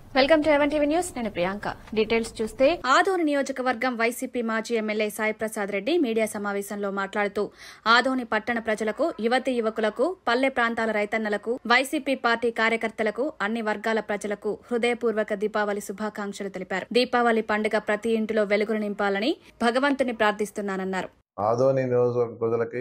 welcome to even TV news నేను Priyanka details చూస్తే ఆదోని నియోజకవర్గం వైసీపీ మాజీ ఎమ్మెల్యే సాయి ప్రసాద్ రెడ్డి మీడియా సమావేశంలో మాట్లాడుతూ ఆదోని పట్టణ ప్రజలకు యువతీ యువకులకు పల్లె ప్రాంతాల రైతన్నలకు వైసీపీ పార్టీ కార్యకర్తలకు అన్ని వర్గాల ప్రజలకు హృదయపూర్వక దీపావళి శుభాకాంక్షలు తెలిపారు దీపావళి పండుగ ప్రతి ఇంటిలో వెలుగులు నింపాలని భగవంతుని ప్రార్థిస్తున్నానన్నారు ఆదోని నియోజకవర్గ ప్రజలకి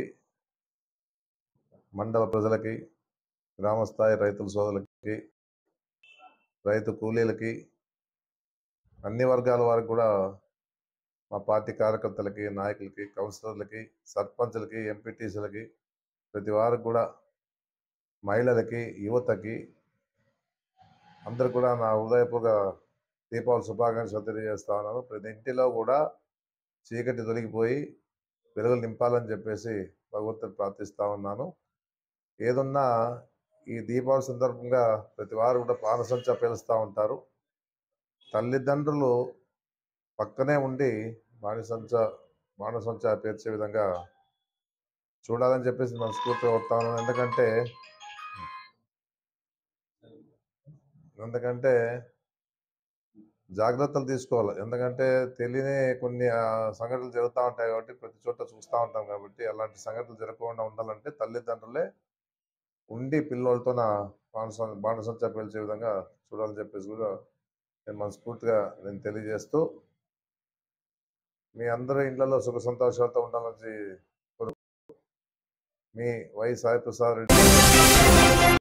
మండల ప్రజలకి గ్రామస్థాయి రైతుల సోదరులకి రైతు కూలీలకి అన్ని వర్గాల వారికి కూడా మా పార్టీ కార్యకర్తలకి నాయకులకి కౌన్సిలర్లకి సర్పంచులకి ఎంపీటీసీలకి ప్రతి వారికి కూడా మహిళలకి యువతకి అందరు కూడా నా హృదయపూర్వక దీపావళి శుభాకాంక్షలు తెలియజేస్తా ఉన్నాను ప్రతి ఇంటిలో కూడా చీకటి తొలగిపోయి వెలుగులు నింపాలని చెప్పేసి భగవంతుని ప్రార్థిస్తా ఉన్నాను ఏదున్నా ఈ దీపావళి సందర్భంగా ప్రతి వారు కూడా పానసంచ పేలుస్తూ ఉంటారు తల్లిదండ్రులు పక్కనే ఉండి బాణసంచ బాణసంచ పేర్చే విధంగా చూడాలని చెప్పేసి మనస్ఫూర్తిగా కొడతా ఉన్నాను ఎందుకంటే ఎందుకంటే జాగ్రత్తలు తీసుకోవాలి ఎందుకంటే తెలియని కొన్ని ఆ, సంఘటనలు జరుగుతూ ఉంటాయి కాబట్టి ప్రతి చోట చూస్తూ ఉంటాం కాబట్టి అలాంటి సంఘటనలు జరగకుండా ఉండాలంటే తల్లిదండ్రులే ఉండి పిల్లలతో నా బాణస బాణసంచ పేల్చే విధంగా చూడాలని చెప్పేసి కూడా నేను మనస్ఫూర్తిగా నేను తెలియజేస్తూ మీ అందరూ ఇళ్లలో సుఖ సంతోషాలతో ఉండాలని కోరు- మీ వై సాయి ప్రసాద్ రెడ్డి